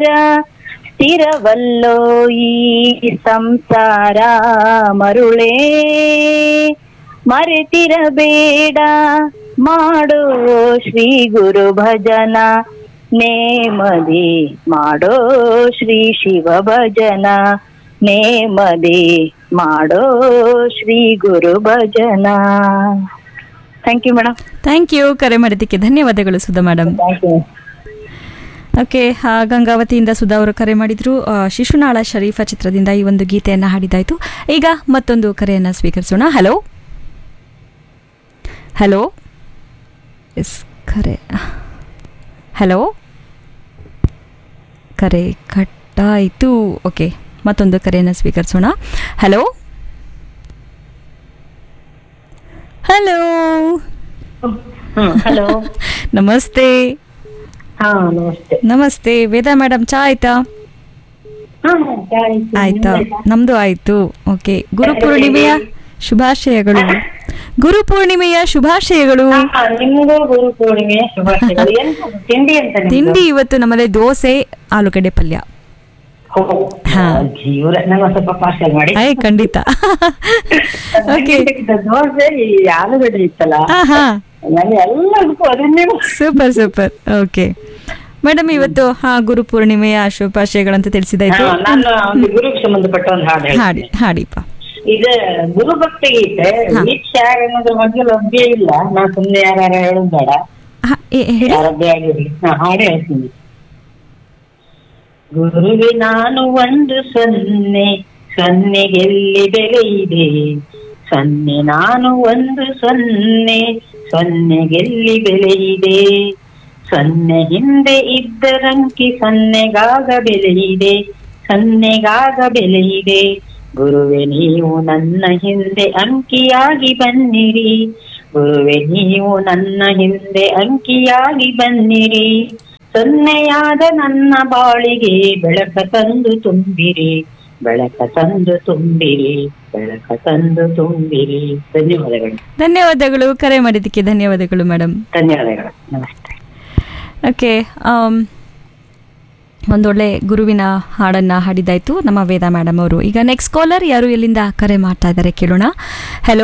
ಸಂಸಾರ ಸ್ಥಿರವಲ್ಲೋ ಈ ಸಂಸಾರ ಮರುಳೇ ಮರೆತಿರಬೇಡ ಮಾಡೋ ಶ್ರೀ ಗುರು ಭಜನ ನೇಮದಿ ಮಾಡೋ ಶ್ರೀ ಶಿವ ಭಜನ ನೇಮದಿ ಮಾಡೋ ಶ್ರೀ ಗುರು ಭಜನ thank you madam thank you ಕರೆ ಮಾಡಿದ್ದಕ್ಕೆ ಧನ್ಯವಾದಗಳು Sudha madam thank you okay ಆ, ಗಂಗಾವತಿಯಿಂದ ಸುಧಾ ಅವರು ಕರೆ ಮಾಡಿದ್ರು ಆ, ಶಿಶುನಾಳ ಶರೀಫ ಚಿತ್ರದಿಂದ ಈ ಒಂದು ಗೀತೆಯನ್ನು ಹಾಡಿದಾಯ್ತು ಈಗ ಮತ್ತೊಂದು ಕರೆಯನ್ನು ಸ್ವೀಕರಿಸೋಣ ಹಲೋ ಹಲೋ ಎಸ್ ಕರೆ ಹಲೋ ಕರೆ ಕಟ್ಟಾಯಿತು ಓಕೆ ಮತ್ತೊಂದು ಕರೆಯನ್ನು ಸ್ವೀಕರಿಸೋಣ ಹಲೋ ಹಲೋ ಹ್ಮ್ ಹಲೋ ನಮಸ್ತೆ ಹಾ ನಮಸ್ತೆ ನಮಸ್ತೆ ವೇದಾ ಮೇಡಮ್ ಚಾ ಆಯ್ತಾ ಹಾ ಆಯ್ತು. ಆಯ್ತಾ ನಿಮ್ದಾಯ್ತಾ? ನಮ್ದು ಆಯ್ತು ಓಕೆ ಗುರು ಪೂರ್ಣಿಮೆಯ ಶುಭಾಶಯಗಳು ಗುರು ಪೂರ್ಣಿಮೆಯ ಶುಭಾಶಯಗಳು ಹಾ, ನಿಮ್ಗೂ ಗುರು ಪೂರ್ಣಿಮೆಯ ಶುಭಾಶಯಗಳು ಎಂತ ತಿಂಡಿ ಅಂತ ನಿಮ್ದು? ತಿಂಡಿ ಇವತ್ತು ನಮ್ಮಲ್ಲಿ ದೋಸೆ ಆಲೂಗಡ್ಡೆ ಪಲ್ಯ ಹೋ, ಹಾ. ಜೀವ್ರ ನಂಗೆ ಒಂದ್ ಸ್ವಲ್ಪ ಪಾರ್ಸಲ್ ಮಾಡಿ ಆಯ್ ಖಂಡಿತ ಓಕೆ ನಂಗೆ ದೋಸೆ ಈ ಆಲೂಗಡ್ಡೆ ಇತ್ತಲ್ಲ ಹಾ ಹಾ ನನಗೆ ಎಲ್ಲದಕ್ಕೂ ಅದನ್ನೇ ಸೂಪರ್ ಸೂಪರ್ ಓಕೆ ಮೇಡಮ್ ಇವತ್ತು ಹಾ ಗುರು ಪೂರ್ಣಿಮೆಯ ಶುಭಾಶಯಗಳಂತ ತಿಳಿಸಿದಾಯ್ತು ಹಾ, ನಾನು ಒಂದು ಗುರುಗೆ ಸಂಬಂಧಪಟ್ಟ ಒಂದು ಹಾಡು ಹಾಡಿ ಹೇಳ್ತೀನಿ ಹಾಡಿಪ್ಪ ಇದು ಗುರುಭಕ್ತಿ ಗೀತೆ ಹಾ. ವೀಕ್ಷ ಅನ್ನೋದ್ರ ಬಗ್ಗೆ ಲಭ್ಯ ಇಲ್ಲ ನಾ ಸುಮ್ನೆ ಯಾರು ಹೇಳೋದ್ ಬೇಡ ಹಾ, ಏ- ಹೇಳಿ ಯಾರದ್ದೇ ಆಗಿರ್ಲಿ ನಾ ಹಾಡು ಹೇಳ್ತೀನಿ ಗುರುವೆ ನಾನು ಒಂದು ಸೊನ್ನೆ ಸೊನ್ನೆಗೆಲ್ಲಿ ಬೆಲೆ ಇದೆ ಸೊನ್ನೆ ನಾನು ಒಂದು ಸೊನ್ನೆ ಸೊನ್ನೆಗೆಲ್ಲಿ ಬೆಲೆ ಇದೆ ಸೊನ್ನೆ ಹಿಂದೆ ಇದ್ದರಂಕಿ ಸೊನ್ನೆಗಾಗ ಬೆಲೆ ಇದೆ ಸೊನ್ನೆಗಾಗ ಬೆಲೆ ಇದೆ ಗುರುವೆ ನೀವು ನನ್ನ ಹಿಂದೆ ಅಂಕಿಯಾಗಿ ಬನ್ನಿರಿ ಗುರುವೆ ನೀವು ನನ್ನ ಹಿಂದೆ ಅಂಕಿಯಾಗಿ ಬನ್ನಿರಿ ಸೊನ್ನೆಯಾದ ನನ್ನ ಬಾಳಿಗೆ ಬೆಳಕ ತಂದು ತುಂಬಿರಿ ಬೆಳಕ ತಂದು ತುಂಬಿರಿ ಬೆಳಕ ತಂದು ತುಂಬಿರಿ ಧನ್ಯವಾದಗಳು ಧನ್ಯವಾದಗಳು ಕರೆ ಮಾಡಿದ್ದಕ್ಕೆ ಧನ್ಯವಾದಗಳು ಮೇಡಮ್ ಧನ್ಯವಾದಗಳು ನಮಸ್ತೆ ಓಕೆ ಆಮ್, ಒಂದೊಳ್ಳೆ ಗುರುವಿನ ಹಾಡನ್ನ ಹಾಡಿದಾಯ್ತು ನಮ್ಮ ವೇದ ಮೇಡಮ್ ಅವರು ಈಗ ನೆಕ್ಸ್ಟ್ ಕಾಲರ್ ಯಾರು ಎಲ್ಲಿಂದ ಕರೆ ಮಾಡ್ತಾ ಇದ್ದಾರೆ ಕೇಳೋಣ ಹಲೋ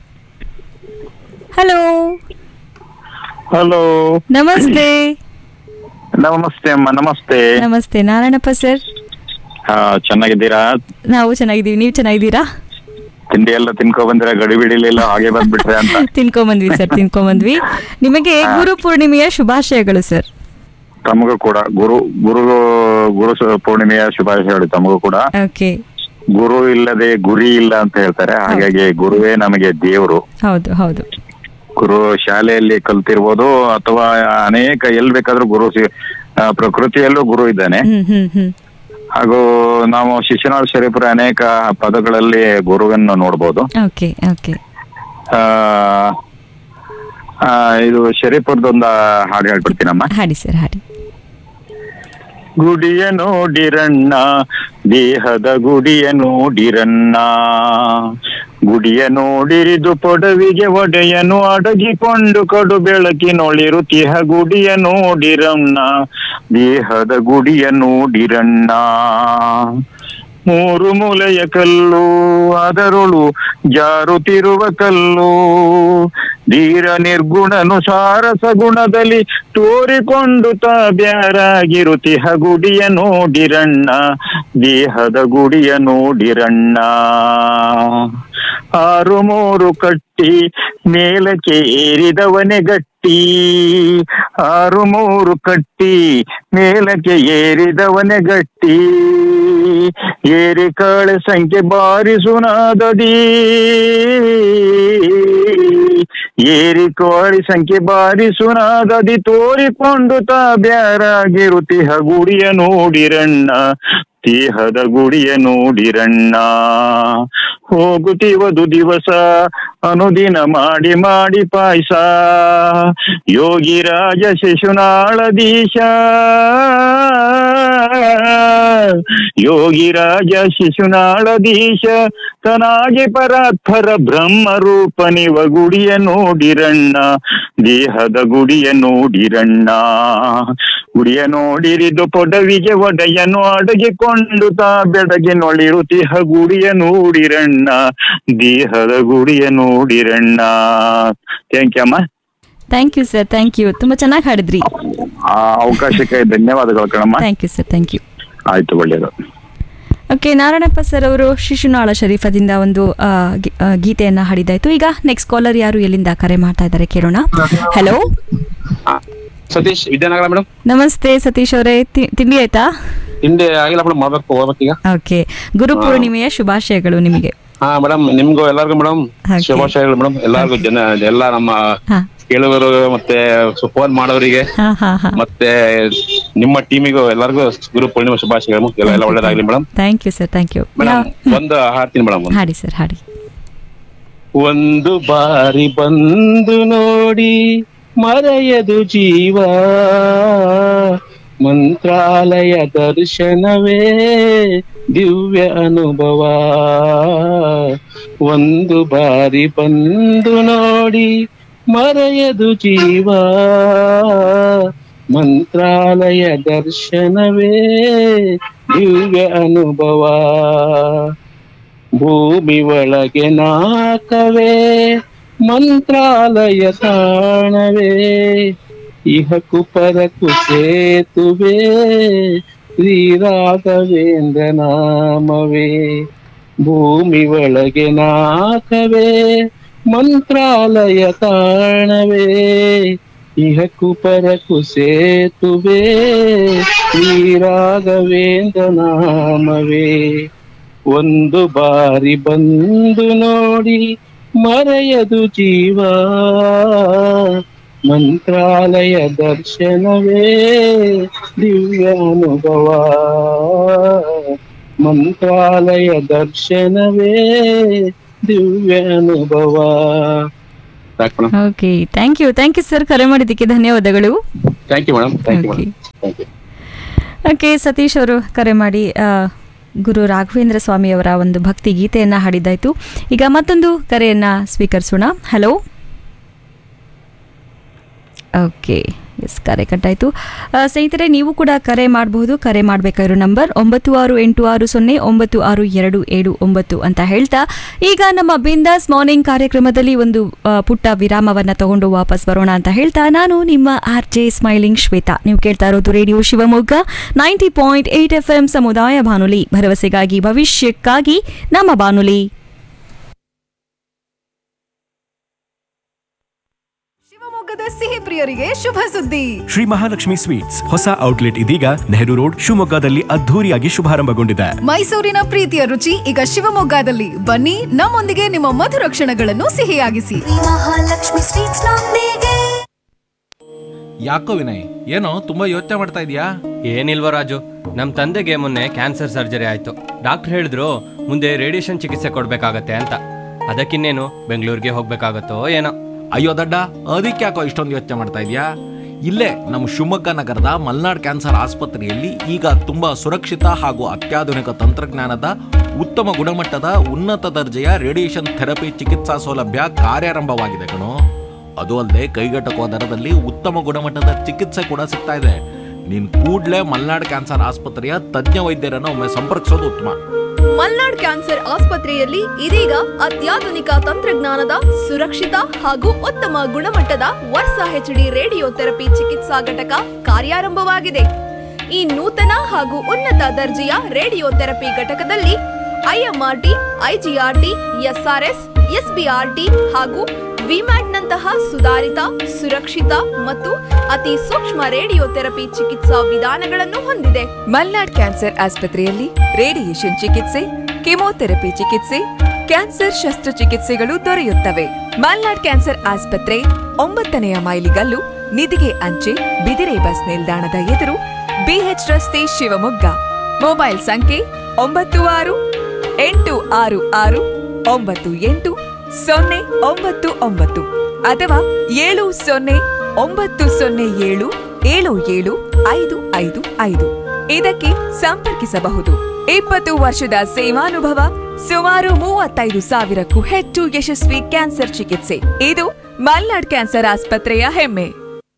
ಹಲೋ ಹಲೋ ನಮಸ್ತೆ ನಮಸ್ತೆ ಅಮ್ಮ ನಮಸ್ತೆ ನಮಸ್ತೆ ನಾರಾಯಣಪ್ಪ ಸರ್ ಹಾ ಚೆನ್ನಾಗಿದ್ದೀರಾ ನಾವು ಚೆನ್ನಾಗಿದ್ದೀವಿ ನೀವು ಚೆನ್ನಾಗಿದ್ದೀರಾ ತಿಂಡಿ ಎಲ್ಲ ತಿನ್ಕೊ ಬಂದಿರ ಗಡಿ ಬಿಡಿಲಿಲ್ಲ ಹಾಗೆ ಬಂದ್ಬಿಟ್ರೆ ಅಂತ ತಿನ್ಕೊಂಬಂದ್ವಿ ಸರ್ ತಿನ್ಕೊಂಬಂದ್ವಿ ನಿಮಗೆ ಗುರು ಪೂರ್ಣಿಮೆಯ ಶುಭಾಶಯಗಳು ಸರ್ ತಮಗೂ ಕೂಡ ಗುರು ಗುರು ಗುರು ಸ- ಪೂರ್ಣಿಮೆಯ ಶುಭಾಶಯಗಳು ತಮಗೂ ಕೂಡ ಓಕೆ ಗುರು ಇಲ್ಲದೆ ಗುರಿ ಇಲ್ಲ ಅಂತ ಹೇಳ್ತಾರೆ ಹಾಗಾಗಿ ಗುರುವೇ ನಮಗೆ ದೇವರು ಹೌದು ಹೌದು ಗುರು ಶಾಲೆಯಲ್ಲಿ ಕಲ್ತಿರ್ಬೋದು ಅಥವಾ ಅನೇಕ ಎಲ್ ಬೇಕಾದ್ರೂ ಗುರು ಸಿ- ಆ, ಪ್ರಕೃತಿಯಲ್ಲೂ ಗುರು ಇದ್ದಾನೆ ಹ್ಮ್ ಹ್ಮ್ ಹ್ಮ್ ಹಾಗೂ ನಾವು ಶಿಶುನಾಳ ಶರೀಫರ ಅನೇಕ ಪದಗಳಲ್ಲಿ ಗುರುವನ್ನು ನೋಡ್ಬೋದು ಓಕೆ ಓಕೆ ಆ, ಆ, ಇದು ಶರೀಫರ್ದೊಂದು ಹಾಡು ಹೇಳ್ಬಿಡ್ತೀನಮ್ಮ ಹಾಡಿ ಸರ್ ಹಾಡಿ ಗುಡಿಯ ನೋಡಿರಣ್ಣ ದೇಹದ ಗುಡಿಯ ನೋಡಿರಣ್ಣ ಗುಡಿಯ ನೋಡಿರಿದು ಪೊಡವಿಗೆ ಒಡೆಯನು ಅಡಗಿಕೊಂಡು ಕಡು ಬೆಳಕಿನೊಳಿರುತಿಹ ಗುಡಿಯ ನೋಡಿರಣ್ಣ ದೇಹದ ಗುಡಿಯ ನೋಡಿರಣ್ಣ ಮೂರು ಮೂಲೆಯ ಕಲ್ಲು ಅದರೊಳು ಜಾರುತ್ತಿರುವ ಕಲ್ಲು ಧೀರ ನಿರ್ಗುಣನು ಸಾರಸ ಗುಣದಲ್ಲಿ ತೋರಿಕೊಂಡು ತಾ ಬ್ಯಾರಾಗಿರುತಿಹ ಗುಡಿಯ ನೋಡಿರಣ್ಣ ದೇಹದ ಗುಡಿಯ ನೋಡಿರಣ್ಣ ಆರು ಮೂರು ಕಟ್ಟಿ ಮೇಲಕ್ಕೆ ಏರಿದವನೇ ಗಟ್ಟಿ ಆರು ಮೂರು ಕಟ್ಟಿ ಮೇಲಕ್ಕೆ ಏರಿದವನೇ ಗಟ್ಟಿ ಏರಿ ಕಾಳೆ ಸಂಖ್ಯೆ ಬಾರಿಸುನಾದದಿ ಏರಿ ಕೋಳಿ ಸಂಖ್ಯೆ ಬಾರಿಸುನಾದದಿ ತೋರಿಕೊಂಡು ತಾ ಬ್ಯಾರಾಗಿರುತಿಹ ಗುಡಿಯ ನೋಡಿರಣ್ಣ ದೇಹದ ಗುಡಿಯ ನೋಡಿರಣ್ಣ ಹೋಗುತ್ತಿವದು ದಿವಸ ಅನುದಿನ ಮಾಡಿ ಮಾಡಿ ಪಾಯಸ ಯೋಗಿರಾಜ ಶಿಶುನಾಳದೀಶ ಯೋಗಿರಾಜ ಶಿಶುನಾಳಧೀಶ ತನಾಗೆ ಪರಾತ್ಪರ ಬ್ರಹ್ಮ ರೂಪನಿವ ಗುಡಿಯ ನೋಡಿರಣ್ಣ ದೇಹದ ಗುಡಿಯ ನೋಡಿರಣ್ಣ ಗುಡಿಯ ನೋಡಿರಿದು ಪೊಡವಿಗೆ ಒಡೆಯನು ಅಡಗಿಕೊಂಡು ತಾ ಬೆಡಗೆ ನೊಳಿರುತಿಹ ಗುಡಿಯ ನೋಡಿರಣ್ಣ ದೇಹದ ಗುಡಿಯ ನೋಡಿರಣ್ಣ ಥ್ಯಾಂಕ್ ಯು ಅಮ್ಮ thank you sir thank you ತುಂಬ ಚೆನ್ನಾಗಿ ಹಾಡಿದ್ರಿ ಆ ಅವಕಾಶಕ್ಕೆ ಧನ್ಯವಾದಗಳು ಕಣಮ್ಮ thank you sir thank you ಆಯ್ತು ಒಳ್ಳೆಯದು ಓಕೆ ನಾರಾಯಣಪ್ಪ ಸರ್ ಅವರು ಶಿಶುನಾಳ ಶರೀಫದಿಂದ ಒಂದು ಆ, ಗಿ- ಆ, ಗೀತೆಯನ್ನ ಹಾಡಿದಾಯ್ತು ಈಗ ನೆಕ್ಸ್ಟ್ ಕಾಲರ್ ಯಾರು ಎಲ್ಲಿಂದ ಕರೆ ಮಾಡ್ತಾ ಇದ್ದಾರೆ ಕೇಳೋಣ ಹಲೋ ಸತೀಶ್ ವಿದ್ಯಾನಗರ ಮೇಡಮ್ ನಮಸ್ತೆ ಸತೀಶ್ ಅವರೇ ತಿ- ತಿಂಡಿ ಆಯ್ತಾ ತಿಂಡಿ ಆಗಿಲ್ಲ ಮೇಡಮ್ ಮಾಡ್ಬೇಕು ಹೋಗ್ಬೇಕೀಗ ಓಕೆ ಗುರು ಪೂರ್ಣಿಮೆಯ ಶುಭಾಶಯಗಳು ನಿಮಗೆ ಹಾ ಮೇಡಮ್ ನಿಮ್ಗೂ ಎಲ್ಲರಿಗೂ ಮೇಡಮ್ Okay. ಶುಭಾಶಯಗಳು ಮೇಡಮ್ ಎಲ್ಲರಿಗೂ ಜನ ಎಲ್ಲ ನಮ್ಮ ಹಾ ಕೇಳುಗರು ಮತ್ತೆ ಫೋನ್ ಮಾಡೋರಿಗೆ ಹಾ ಹಾ ಹಾ ಮತ್ತೆ ನಿಮ್ಮ ಟೀಮಿಗೂ ಎಲ್ಲರಿಗೂ ಗುರು ಪೂರ್ಣಿಮೆ ಶುಭಾಶಯಗಳು ಎಲ್ಲ ಎಲ್ಲ ಒಳ್ಳೇದಾಗ್ಲಿ madam thank you sir thank you madam ಒಂದು ಹಾಡ್ತೀನಿ ಮೇಡಮ್ ಹಾಡಿ ಸರ್ ಹಾಡಿ ಒಂದು ಬಾರಿ ಬಂದು ನೋಡಿ ಮರೆಯದು ಜೀವ ಮಂತ್ರಾಲಯ ದರ್ಶನವೇ ದಿವ್ಯ ಅನುಭವ ಒಂದು ಬಾರಿ ಬಂದು ನೋಡಿ ಮರೆಯದು ಜೀವ ಮಂತ್ರಾಲಯ ದರ್ಶನವೇ ದಿವ್ಯ ಅನುಭವ ಭೂಮಿ ಒಳಗೆ ನಾಕವೇ ಮಂತ್ರಾಲಯ ತಾಣವೇ ಇಹಕು ಪರಕು ಸೇತುವೆ ಶ್ರೀರಾಘವೇಂದ್ರ ನಾಮವೇ ಭೂಮಿ ಒಳಗೆ ನಾಕವೇ ಮಂತ್ರಾಲಯ ತಾಣವೇ ಇಹಕು ಪರಕು ಸೇತುವೆ ಶ್ರೀರಾಘವೇಂದ್ರ ನಾಮವೇ ಒಂದು ಬಾರಿ ಬಂದು ನೋಡಿ ಮರೆಯದು ಜೀವ ಮಂತ್ರಾಲಯ ದರ್ಶನವೇ ದಿವ್ಯ ಅನುಭವ ಮಂತ್ರಾಲಯ ದರ್ಶನವೇ ದಿವ್ಯ ಅನುಭವ ಸಾಕು madam okay thank you thank you sir ಕರೆ ಮಾಡಿದ್ದಕ್ಕೆ ಧನ್ಯವಾದಗಳು thank you madam thank you Okay. Madam thank you okay Satish ಅವರು ಕರೆ ಮಾಡಿ ಆ, ಗುರು ರಾಘವೇಂದ್ರ ಸ್ವಾಮಿಯವರ ಒಂದು ಭಕ್ತಿ ಗೀತೆಯನ್ನು ಹಾಡಿದ್ದಾಯಿತು ಈಗ ಮತ್ತೊಂದು ಕರೆಯನ್ನು ಸ್ವೀಕರಿಸೋಣ ಹಲೋ ಓಕೆ ಎಸ್ ಕರೆ ಕಟ್ಟಾಯಿತು ಆ, ಸ್ನೇಹಿತರೆ ನೀವು ಕೂಡ ಕರೆ ಮಾಡಬಹುದು ಕರೆ ಮಾಡಬೇಕಾಗಿರೋ ನಂಬರ್ ಒಂಬತ್ತು ಆರು ಎಂಟು ಆರು ಸೊನ್ನೆ ಒಂಬತ್ತು ಆರು ಎರಡು ಏಳು ಒಂಬತ್ತು ಅಂತ ಹೇಳ್ತಾ ಈಗ ನಮ್ಮ ಬಿಂದಾಸ್ ಮಾರ್ನಿಂಗ್ ಕಾರ್ಯಕ್ರಮದಲ್ಲಿ ಒಂದು ಆ, ಪುಟ್ಟ ವಿರಾಮವನ್ನು ತಗೊಂಡು ವಾಪಸ್ ಬರೋಣ ಅಂತ ಹೇಳ್ತಾ ನಾನು ನಿಮ್ಮ ಆರ್ ಜೆ ಸ್ಮೈಲಿಂಗ್ ಶ್ವೇತಾ ನೀವು ಕೇಳ್ತಾ ಇರೋದು radio Shivamogga ninety point eight F M ಸಮುದಾಯ ಬಾನುಲಿ ಭರವಸೆಗಾಗಿ ಭವಿಷ್ಯಕ್ಕಾಗಿ ನಮ್ಮ ಬಾನುಲಿ ಶಿವಮೊಗ್ಗದ ಸಿಹಿ ಪ್ರಿಯರಿಗೆ ಶುಭ ಸುದ್ದಿ ಶ್ರೀ ಮಹಾಲಕ್ಷ್ಮಿ ಸ್ವೀಟ್ಸ್ ಹೊಸ ಔಟ್ಲೆಟ್ ಇದೀಗ ನೆಹರು ರೋಡ್ ಶಿವಮೊಗ್ಗದಲ್ಲಿ ಅದ್ಧೂರಿಯಾಗಿ ಶುಭಾರಂಭಗೊಂಡಿದೆ ಮೈಸೂರಿನ ಪ್ರೀತಿಯ ರುಚಿ ಈಗ ಶಿವಮೊಗ್ಗದಲ್ಲಿ ಬನ್ನಿ ನಮ್ಮೊಂದಿಗೆ ನಿಮ್ಮ ಮಧುರ ಕ್ಷಣಗಳನ್ನು ಸಿಹಿಯಾಗಿಸಿ ಮಹಾಲಕ್ಷ್ಮಿ ಸ್ವೀಟ್ಸ್ ನೊಂದಿಗೆ ಯಾಕೋ ವಿನಯ್ ಏನೋ ತುಂಬಾ ಯೋಚನೆ ಮಾಡ್ತಾ ಇದೀಯಾ ಏನಿಲ್ವ ರಾಜು ನಮ್ಮ ತಂದೆಗೆ ಮೊನ್ನೆ ಕ್ಯಾನ್ಸರ್ ಸರ್ಜರಿ ಆಯಿತು ಡಾಕ್ಟರ್ ಹೇಳಿದ್ರು ಮುಂದೆ ರೇಡಿಯೇಷನ್ ಚಿಕಿತ್ಸೆ ಕೊಡಬೇಕಾಗತ್ತೆ ಅಂತ ಅದಕ್ಕಿನ್ನೇನು ಬೆಂಗಳೂರಿಗೆ ಹೋಗ್ಬೇಕಾಗತ್ತೋ ಏನೋ ಅಯ್ಯೋ ದಡ್ಡ ಅದಕ್ಕೆ ಯಾಕೋ ಇಷ್ಟೊಂದು ಯೋಚನೆ ಮಾಡ್ತಾ ಇದೀಯಾ ಇಲ್ಲೇ ನಮ್ಮ ಶಿವಮೊಗ್ಗ ನಗರದ ಮಲ್ನಾಡ್ ಕ್ಯಾನ್ಸರ್ ಆಸ್ಪತ್ರೆಯಲ್ಲಿ ಈಗ ತುಂಬಾ ಸುರಕ್ಷಿತ ಹಾಗೂ ಅತ್ಯಾಧುನಿಕ ತಂತ್ರಜ್ಞಾನದ ಉತ್ತಮ ಗುಣಮಟ್ಟದ ಉನ್ನತ ದರ್ಜೆಯ ರೇಡಿಯೇಷನ್ ಥೆರಪಿ ಚಿಕಿತ್ಸಾ ಸೌಲಭ್ಯ ಕಾರ್ಯಾರಂಭವಾಗಿದೆ ಕಣೋ ಅದು ಅಲ್ಲದೆ ಕೈಗೆಟಕುವ ದರದಲ್ಲಿ ಉತ್ತಮ ಗುಣಮಟ್ಟದ ಚಿಕಿತ್ಸೆ ಕೂಡ ಸಿಗ್ತಾ ಇದೆ ನೀನ್ ಕೂಡ್ಲೇ ಮಲ್ನಾಡ್ ಕ್ಯಾನ್ಸರ್ ಆಸ್ಪತ್ರೆಯ ತಜ್ಞ ವೈದ್ಯರನ್ನು ಒಮ್ಮೆ ಸಂಪರ್ಕಿಸೋದು ಉತ್ತಮ ಮಲ್ನಾಡ್ ಕ್ಯಾನ್ಸರ್ ಆಸ್ಪತ್ರೆಯಲ್ಲಿ ಇದೀಗ ಅತ್ಯಾಧುನಿಕ ತಂತ್ರಜ್ಞಾನದ ಸುರಕ್ಷಿತ ಹಾಗೂ ಉತ್ತಮ ಗುಣಮಟ್ಟದ ವರ್ಷ ಹೆಚ್ಡಿ ರೇಡಿಯೋ ಥೆರಪಿ ಚಿಕಿತ್ಸಾ ಘಟಕ ಕಾರ್ಯಾರಂಭವಾಗಿದೆ ಈ ನೂತನ ಹಾಗೂ ಉನ್ನತ ದರ್ಜೆಯ ರೇಡಿಯೋ ಥೆರಪಿ ಘಟಕದಲ್ಲಿ ಐಎಂಆರ್ಟಿ ಐಜಿಆರ್ಟಿ ಎಸ್ಆರ್ಎಸ್ ಎಸ್ಬಿಆರ್ಟಿ ಹಾಗೂ ವಿಮ್ಯಾಟ್ನಂತಹ ಸುಧಾರಿತ ಸುರಕ್ಷಿತ ಮತ್ತು ಅತಿ ಸೂಕ್ಷ್ಮ ರೇಡಿಯೋ ಥೆರಪಿ ಚಿಕಿತ್ಸಾ ವಿಧಾನಗಳನ್ನು ಹೊಂದಿದೆ ಮಲ್ನಾಡ್ ಕ್ಯಾನ್ಸರ್ ಆಸ್ಪತ್ರೆಯಲ್ಲಿ ರೇಡಿಯೇಷನ್ ಚಿಕಿತ್ಸೆ ಕೆಮೊಥೆರಪಿ ಚಿಕಿತ್ಸೆ ಕ್ಯಾನ್ಸರ್ ಶಸ್ತ್ರಚಿಕಿತ್ಸೆಗಳು ದೊರೆಯುತ್ತವೆ ಮಲ್ನಾಡ್ ಕ್ಯಾನ್ಸರ್ ಆಸ್ಪತ್ರೆ ಒಂಬತ್ತನೆಯ ಮೈಲಿಗಲ್ಲು ನಿಧಿಗೆ ಅಂಚೆ ಬಿದಿರೆ ಬಸ್ ನಿಲ್ದಾಣದ ಎದುರು ಬಿಎಚ್ ರಸ್ತೆ ಶಿವಮೊಗ್ಗ ಮೊಬೈಲ್ ಸಂಖ್ಯೆ ಒಂಬತ್ತು ಆರು ಎಂಟು ಆರು ಆರು ಒಂಬತ್ತು ಎಂಟು ಸೊನ್ನೆ ಒಂಬತ್ತು ಒಂಬತ್ತು ಅಥವಾ ಏಳು ಸೊನ್ನೆ ಒಂಬತ್ತು ಸೊನ್ನೆ ಏಳು ಏಳು ಏಳು ಐದು ಐದು ಐದು ಇದಕ್ಕೆ ಸಂಪರ್ಕಿಸಬಹುದು ಇಪ್ಪತ್ತು ವರ್ಷದ ಸೇವಾನುಭವ ಸುಮಾರು ಮೂವತ್ತೈದು ಸಾವಿರಕ್ಕೂ ಹೆಚ್ಚು ಯಶಸ್ವಿ ಕ್ಯಾನ್ಸರ್ ಚಿಕಿತ್ಸೆ ಇದು ಮಲ್ನಾಡ್ ಕ್ಯಾನ್ಸರ್ ಆಸ್ಪತ್ರೆಯ ಹೆಮ್ಮೆ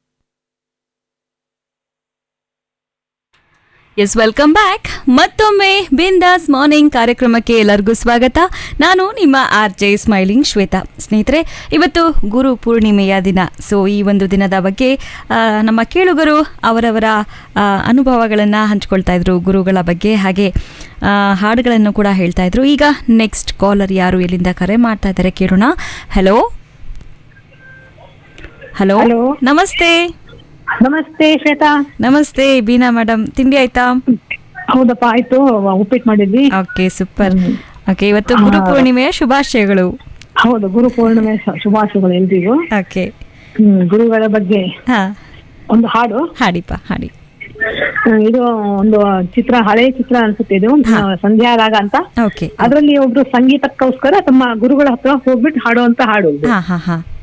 ಎಸ್ ವೆಲ್ಕಮ್ ಬ್ಯಾಕ್ ಮತ್ತೊಮ್ಮೆ ಬಿಂದಾಸ್ ಮಾರ್ನಿಂಗ್ ಕಾರ್ಯಕ್ರಮಕ್ಕೆ ಎಲ್ಲರಿಗೂ ಸ್ವಾಗತ ನಾನು ನಿಮ್ಮ ಆರ್ ಜೆ ಸ್ಮೈಲಿಂಗ್ ಶ್ವೇತಾ ಸ್ನೇಹಿತರೆ ಇವತ್ತು ಗುರು ಪೂರ್ಣಿಮೆಯ ದಿನ ಸೊ ಈ ಒಂದು ದಿನದ ಬಗ್ಗೆ ಆ, ನಮ್ಮ ಕೇಳುಗರು ಅವರವರ ಅನುಭವಗಳನ್ನು ಹಂಚ್ಕೊಳ್ತಾ ಇದ್ರು ಗುರುಗಳ ಬಗ್ಗೆ ಹಾಗೆ ಆ, ಹಾಡುಗಳನ್ನು ಕೂಡ ಹೇಳ್ತಾ ಇದ್ರು ಈಗ ನೆಕ್ಸ್ಟ್ ಕಾಲರ್ ಯಾರು ಎಲ್ಲಿಂದ ಕರೆ ಮಾಡ್ತಾ ಇದ್ದಾರೆ ಕೇಳೋಣ ಹಲೋ ಹಲೋ Hello. ನಮಸ್ತೆ ನಮಸ್ತೆ ಶ್ವೇತಾ ನಮಸ್ತೆ ಬೀನಾ ಮೇಡಮ್ ತಿಂಡಿ ಆಯ್ತಾ ಹೌದಪ್ಪ ಆಯ್ತು ಉಪ್ಪಿಟ್ಟು ಮಾಡಿದ್ವಿ ಓಕೆ ಸೂಪರ್ ಓಕೆ ಇವತ್ತು ಗುರು ಪೂರ್ಣಿಮೆಯ ಶುಭಾಶಯಗಳು ಹೌದು ಗುರು ಪೂರ್ಣಿಮೆ ಶ- ಶುಭಾಶಯಗಳು ಎಲ್ರಿಗೂ ಓಕೆ ಹ್ಮ್ ಗುರುಗಳ ಬಗ್ಗೆ ಹಾ ಒಂದು ಹಾಡು ಹಾಡಿಪ್ಪ ಹಾಡಿ ಹ್ಮ್, ಇದು ಒಂದು ಚಿತ್ರ ಹಳೆ ಚಿತ್ರ ಅನ್ಸುತ್ತೆ ಇದು ಹಾ. ಸಂಧ್ಯಾ ರಾಗ ಅಂತ ಓಕೆ ಅದ್ರಲ್ಲಿ ಒಬ್ರು ಸಂಗೀತಕ್ಕೋಸ್ಕರ ತಮ್ಮ ಗುರುಗಳ ಹತ್ರ ಹೋಗ್ಬಿಟ್ಟು ಹಾಡುವಂತ ಹಾಡು ಇದು ಹಾ ಹಾ ಹಾ